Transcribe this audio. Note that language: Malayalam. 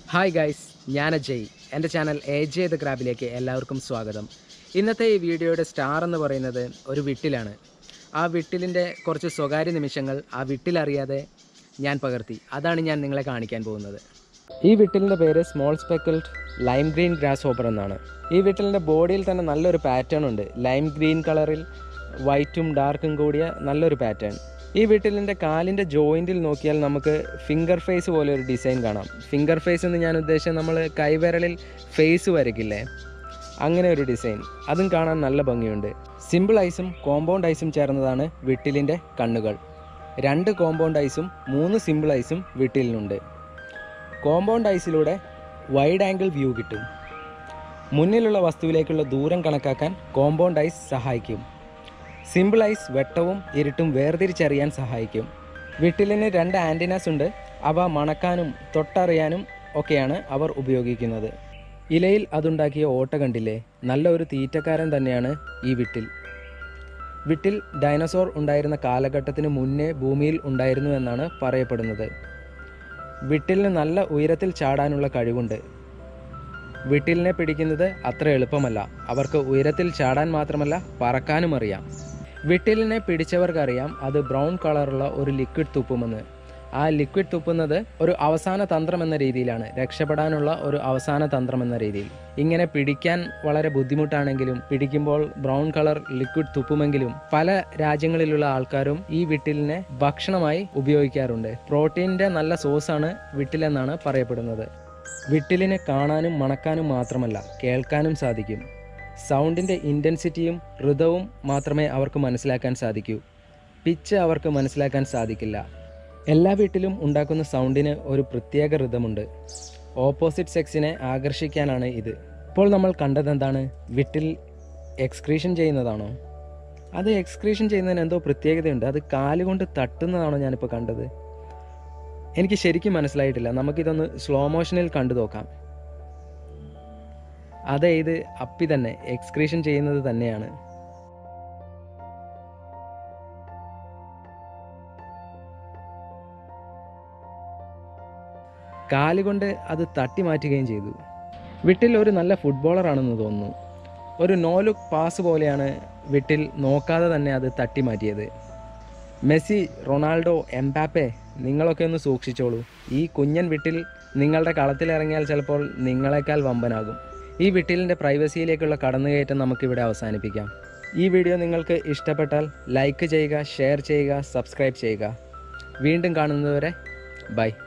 ഹായ് ഗൈസ് ഞാൻ അജയ് എൻ്റെ ചാനൽ എ ജെ ദ ക്രാബിലേക്ക് എല്ലാവർക്കും സ്വാഗതം ഇന്നത്തെ ഈ വീഡിയോയുടെ സ്റ്റാർ എന്ന് പറയുന്നത് ഒരു വിട്ടിലാണ് ആ വിട്ടിലിൻ്റെ കുറച്ച് സ്വകാര്യ നിമിഷങ്ങൾ ആ വിട്ടിലറിയാതെ ഞാൻ പകർത്തി അതാണ് ഞാൻ നിങ്ങളെ കാണിക്കാൻ പോകുന്നത് ഈ വിട്ടിലിൻ്റെ പേര് small speckled lime green grasshopper എന്നാണ് ഈ വിട്ടിലിൻ്റെ ബോഡിയിൽ തന്നെ നല്ലൊരു പാറ്റേൺ ഉണ്ട് ലൈം ഗ്രീൻ കളറിൽ വൈറ്റും ഡാർക്കും കൂടിയ നല്ലൊരു പാറ്റേൺ ഈ വീട്ടിലിൻ്റെ കാലിൻ്റെ ജോയിൻറ്റിൽ നോക്കിയാൽ നമുക്ക് ഫിംഗർ ഫേസ് പോലെ ഒരു ഡിസൈൻ കാണാം ഫിംഗർ ഫേസ് എന്ന് ഞാൻ ഉദ്ദേശിച്ചത് നമ്മൾ കൈവിരലിൽ ഫേസ് വരയ്ക്കില്ലേ അങ്ങനെ ഒരു ഡിസൈൻ അതും കാണാൻ നല്ല ഭംഗിയുണ്ട് സിമ്പിൾ ഐസും കോമ്പൗണ്ട് ഐസും ചേർന്നതാണ് വിട്ടിലിൻ്റെ കണ്ണുകൾ രണ്ട് കോമ്പൗണ്ട് ഐസും മൂന്ന് സിമ്പിൾ ഐസും വിട്ടിലിനുണ്ട് കോമ്പൗണ്ട് ഐസിലൂടെ വൈഡ് ആംഗിൾ വ്യൂ കിട്ടും മുന്നിലുള്ള വസ്തുവിലേക്കുള്ള ദൂരം കണക്കാക്കാൻ കോമ്പൗണ്ട് ഐസ് സഹായിക്കും സിമ്പിൾ ഐസ് വെട്ടവും ഇരുട്ടും വേർതിരിച്ചറിയാൻ സഹായിക്കും വിട്ടിലിന് രണ്ട് ആൻറ്റിനാസ് ഉണ്ട് അവ മണക്കാനും തൊട്ടറിയാനും ഒക്കെയാണ് അവർ ഉപയോഗിക്കുന്നത് ഇലയിൽ അതുണ്ടാക്കിയ ഓട്ട കണ്ടില്ലേ നല്ല ഒരു തീറ്റക്കാരൻ തന്നെയാണ് ഈ വിട്ടിൽ വിട്ടിൽ ഡൈനസോർ ഉണ്ടായിരുന്ന കാലഘട്ടത്തിന് മുന്നേ ഭൂമിയിൽ ഉണ്ടായിരുന്നു എന്നാണ് പറയപ്പെടുന്നത് വിട്ടിലിന് നല്ല ഉയരത്തിൽ ചാടാനുള്ള കഴിവുണ്ട് വിട്ടിലിനെ പിടിക്കുന്നത് അത്ര എളുപ്പമല്ല അവർക്ക് ഉയരത്തിൽ ചാടാൻ മാത്രമല്ല പറക്കാനും അറിയാം വിട്ടിലിനെ പിടിച്ചവർക്കറിയാം അത് ബ്രൗൺ കളറുള്ള ഒരു ലിക്വിഡ് തുപ്പുമെന്ന് ആ ലിക്വിഡ് തുപ്പുന്നത് ഒരു അവസാന തന്ത്രം എന്ന രീതിയിലാണ് രക്ഷപ്പെടാനുള്ള ഒരു അവസാന തന്ത്രം എന്ന രീതിയിൽ ഇങ്ങനെ പിടിക്കാൻ വളരെ ബുദ്ധിമുട്ടാണെങ്കിലും പിടിക്കുമ്പോൾ ബ്രൗൺ കളർ ലിക്വിഡ് തുപ്പുമെങ്കിലും പല രാജ്യങ്ങളിലുള്ള ആൾക്കാരും ഈ വിട്ടിലിനെ ഭക്ഷണമായി ഉപയോഗിക്കാറുണ്ട് പ്രോട്ടീനിന്റെ നല്ല സോസാണ് വിട്ടിലെന്നാണ് പറയപ്പെടുന്നത് വിട്ടിലിനെ കാണാനും മണക്കാനും മാത്രമല്ല കേൾക്കാനും സാധിക്കും സൗണ്ടിൻ്റെ ഇൻറ്റൻസിറ്റിയും ഋതവും മാത്രമേ അവർക്ക് മനസ്സിലാക്കാൻ സാധിക്കൂ പിച്ച് അവർക്ക് മനസ്സിലാക്കാൻ സാധിക്കില്ല എല്ലാ വീട്ടിലും ഉണ്ടാക്കുന്ന സൗണ്ടിന് ഒരു പ്രത്യേക ഋതമുണ്ട് ഓപ്പോസിറ്റ് സെക്സിനെ ആകർഷിക്കാനാണ് ഇത് ഇപ്പോൾ നമ്മൾ കണ്ടത് എന്താണ് വിട്ടിൽ എക്സ്ക്രീഷൻ ചെയ്യുന്നതാണോ അത് എക്സ്ക്രീഷൻ ചെയ്യുന്നതിന് എന്തോ പ്രത്യേകതയുണ്ട് അത് കാലുകൊണ്ട് തട്ടുന്നതാണോ ഞാനിപ്പോൾ കണ്ടത് എനിക്ക് ശരിക്കും മനസ്സിലായിട്ടില്ല നമുക്കിതൊന്ന് സ്ലോ മോഷനിൽ കണ്ടു നോക്കാം അതെ ഇത് അപ്പി തന്നെ എക്സ്ക്രീഷൻ ചെയ്യുന്നത് തന്നെയാണ് കാലുകൊണ്ട് അത് തട്ടി മാറ്റുകയും ചെയ്തു വിട്ടിൽ ഒരു നല്ല ഫുട്ബോളറാണെന്ന് തോന്നുന്നു ഒരു നോ ലുക്ക് പാസ് പോലെയാണ് വിട്ടിൽ നോക്കാതെ തന്നെ അത് തട്ടി മാറ്റിയത് മെസ്സി റൊണാൾഡോ എംപാപ്പെ നിങ്ങളൊക്കെ ഒന്ന് സൂക്ഷിച്ചോളൂ ഈ കുഞ്ഞൻ വിട്ടിൽ നിങ്ങളുടെ കളത്തിലിറങ്ങിയാൽ ചിലപ്പോൾ നിങ്ങളെക്കാൾ വമ്പനാകും ഈ വിട്ടിലിൻ്റെ പ്രൈവസിയിലേക്കുള്ള കടന്നുകയറ്റം നമുക്കിവിടെ അവസാനിപ്പിക്കാം ഈ വീഡിയോ നിങ്ങൾക്ക് ഇഷ്ടപ്പെട്ടാൽ ലൈക്ക് ചെയ്യുക ഷെയർ ചെയ്യുക സബ്സ്ക്രൈബ് ചെയ്യുക വീണ്ടും കാണുന്നതുവരെ ബൈ